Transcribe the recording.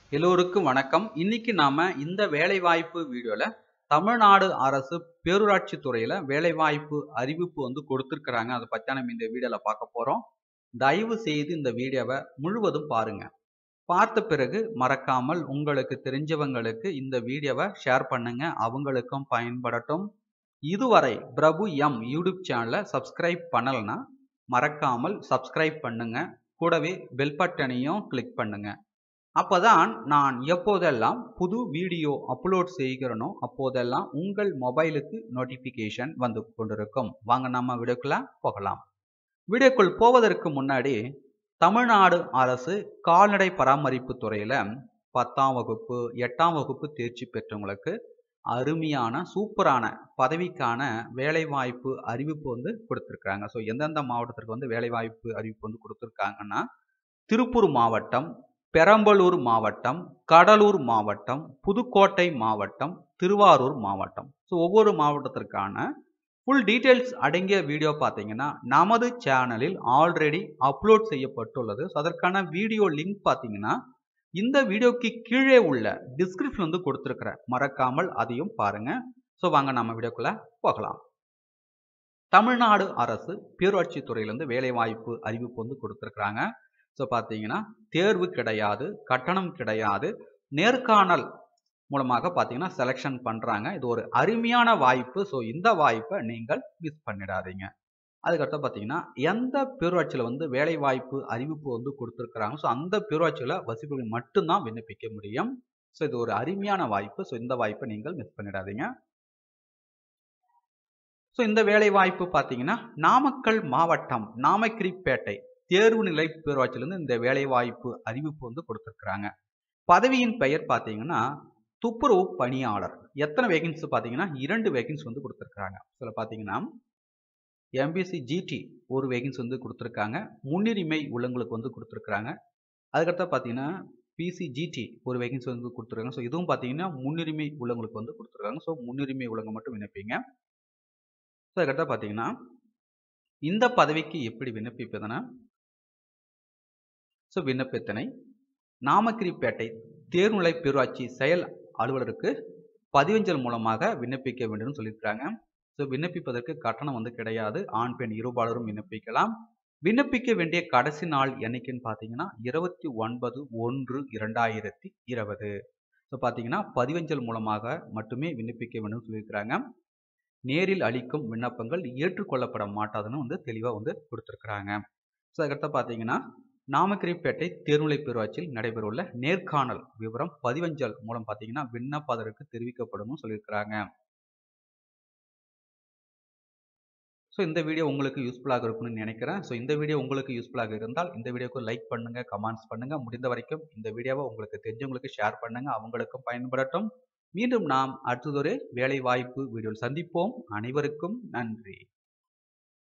எல்லோருக்கும் வணக்கம் இன்னைக்கு நாம இந்த வேலைவாய்ப்பு வீடியோல தமிழ்நாடு அரசு பேரூராட்சி துறையில வேலைவாய்ப்பு அறிவிப்பு வந்து கொடுத்துருக்குறாங்க அதை பத்தி நம்ம இந்த வீடியோல பார்க்க போறோம் தயவு செய்து இந்த வீடியோவை முழுவதும் பாருங்க பார்த்த பிறகு மறக்காமல் உங்களுக்கு தெரிஞ்சவங்களுக்கு இந்த வீடியோவை ஷேர் பண்ணுங்க அவங்களுக்கும் பயன்படட்டும் இதுவரை பிரபு எம் யூடியூப் சேனலை சப்ஸ்கிரைப் பண்ணலைன்னா மறக்காமல் சப்ஸ்கிரைப் பண்ணுங்க கூடவே பெல் பட்டனையும் கிளிக் பண்ணுங்க அப்பதான் நான் எப்போதெல்லாம் புது வீடியோ அப்லோட் செய்கிறனோ அப்போதெல்லாம் உங்கள் மொபைலுக்கு நோட்டிஃபிகேஷன் வந்து கொண்டிருக்கும் வாங்க நம்ம வீடியோக்குள்ள போகலாம் வீடியோக்குள் போவதற்கு முன்னாடி தமிழ்நாடு அரசு கால்நடை பராமரிப்பு துறையில பத்தாம் வகுப்பு எட்டாம் வகுப்பு தேர்ச்சி பெற்றவங்களுக்கு அருமையான சூப்பரான பதவிக்கான வேலைவாய்ப்பு அறிவிப்பு வந்து கொடுத்துருக்காங்க ஸோ எந்தெந்த மாவட்டத்திற்கு வந்து வேலைவாய்ப்பு அறிவிப்பு வந்து கொடுத்துருக்காங்கன்னா திருப்பூர் மாவட்டம் பெரம்பலூர் மாவட்டம் கடலூர் மாவட்டம் புதுக்கோட்டை மாவட்டம் திருவாரூர் மாவட்டம் ஸோ ஒவ்வொரு மாவட்டத்திற்கான ஃபுல் டீட்டெயில்ஸ் அடங்கிய வீடியோ பார்த்தீங்கன்னா நமது சேனலில் ஆல்ரெடி அப்லோட் செய்யப்பட்டுள்ளது ஸோ அதற்கான வீடியோ லிங்க் பார்த்தீங்கன்னா இந்த வீடியோக்கு கீழே உள்ள டிஸ்கிரிப்ஷன் வந்து கொடுத்துருக்குறேன் மறக்காமல் அதையும் பாருங்க ஸோ வாங்க நம்ம வீடியோக்குள்ள போகலாம் தமிழ்நாடு அரசு பேரூராட்சி துறையிலேருந்து வேலைவாய்ப்பு அறிவிப்பு வந்து கொடுத்துருக்குறாங்க ஸோ பார்த்தீங்கன்னா தேர்வு கிடையாது கட்டணம் கிடையாது நேர்காணல் மூலமாக பார்த்தீங்கன்னா செலெக்ஷன் பண்ணுறாங்க இது ஒரு அருமையான வாய்ப்பு ஸோ இந்த வாய்ப்பை நீங்கள் மிஸ் பண்ணிடாதீங்க அதுக்கடுத்து பார்த்தீங்கன்னா எந்த பேரூராட்சியில் வந்து வேலை வாய்ப்பு அறிவிப்பு வந்து கொடுத்துருக்குறாங்க ஸோ அந்த பேரூராட்சியில் வசிப்பவர்கள் மட்டும்தான் விண்ணப்பிக்க முடியும் ஸோ இது ஒரு அருமையான வாய்ப்பு ஸோ இந்த வாய்ப்பை நீங்கள் மிஸ் பண்ணிடாதீங்க ஸோ இந்த வேலை வாய்ப்பு பார்த்தீங்கன்னா நாமக்கல் மாவட்டம் நாமக்கிரிப்பேட்டை தேர்வு நிலை பேரூராட்சியிலேருந்து இந்த வேலை வாய்ப்பு அறிவிப்பு வந்து கொடுத்துருக்குறாங்க பதவியின் பெயர் பார்த்தீங்கன்னா துப்புரவு பணியாளர் எத்தனை வேகன்சி பார்த்தீங்கன்னா இரண்டு வேகன்சி வந்து கொடுத்துருக்குறாங்க இதில் பார்த்தீங்கன்னா எம்பிசி ஜிடி ஒரு வேகன்சி வந்து கொடுத்துருக்காங்க முன்னுரிமை உள்ளவங்களுக்கு வந்து கொடுத்துருக்குறாங்க அதுக்கடுத்து பார்த்தீங்கன்னா பிசிஜிடி ஒரு வேகன்சி வந்து கொடுத்துருக்காங்க ஸோ இதுவும் பார்த்தீங்கன்னா முன்னுரிமை உள்ளவங்களுக்கு வந்து கொடுத்துருக்காங்க ஸோ முன்னுரிமை உள்ளவங்க மட்டும் விண்ணப்பிங்க ஸோ அதுக்கடுத்து பார்த்தீங்கன்னா இந்த பதவிக்கு எப்படி விண்ணப்பிப்பதுன்னா ஸோ விண்ணப்பத்தினை நாமக்கிரிப்பேட்டை தேர்நிலை பேரூராட்சி செயல் அலுவலருக்கு பதிவஞ்சல் மூலமாக விண்ணப்பிக்க வேண்டும் சொல்லியிருக்காங்க ஸோ விண்ணப்பிப்பதற்கு கட்டணம் வந்து கிடையாது ஆண் பெண் இருபாலரும் விண்ணப்பிக்கலாம் விண்ணப்பிக்க வேண்டிய கடைசி நாள் என்னைக்குன்னு பார்த்தீங்கன்னா இருபத்தி ஒன்பது ஒன்று இரண்டாயிரத்தி இருபது ஸோ பார்த்தீங்கன்னா பதிவஞ்சல் மூலமாக மட்டுமே விண்ணப்பிக்க வேண்டும் சொல்லியிருக்கிறாங்க நேரில் அளிக்கும் விண்ணப்பங்கள் ஏற்றுக்கொள்ளப்பட மாட்டாதுன்னு வந்து தெளிவாக வந்து கொடுத்துருக்குறாங்க ஸோ அதுக்கடுத்து பார்த்தீங்கன்னா நாமக்கரிப்பேட்டை தேர்நிலை பேரூராட்சியில் நடைபெறவுள்ள நேர்காணல் விவரம் பதிவஞ்சல் மூலம் பார்த்தீங்கன்னா விண்ணப்பதற்கு தெரிவிக்கப்படும் சொல்லியிருக்கிறாங்க ஸோ இந்த வீடியோ உங்களுக்கு யூஸ்ஃபுல்லாக இருக்கும்னு நினைக்கிறேன் ஸோ இந்த வீடியோ உங்களுக்கு யூஸ்ஃபுல்லாக இருந்தால் இந்த வீடியோக்கு லைக் பண்ணுங்க கமெண்ட்ஸ் பண்ணுங்க முடிந்த வரைக்கும் இந்த வீடியோவை உங்களுக்கு தெரிஞ்சவங்களுக்கு ஷேர் பண்ணுங்க அவங்களுக்கும் பயன்படட்டும் மீண்டும் நாம் அடுத்ததொரு வேலை வாய்ப்பு வீடியோவில் சந்திப்போம் அனைவருக்கும் நன்றி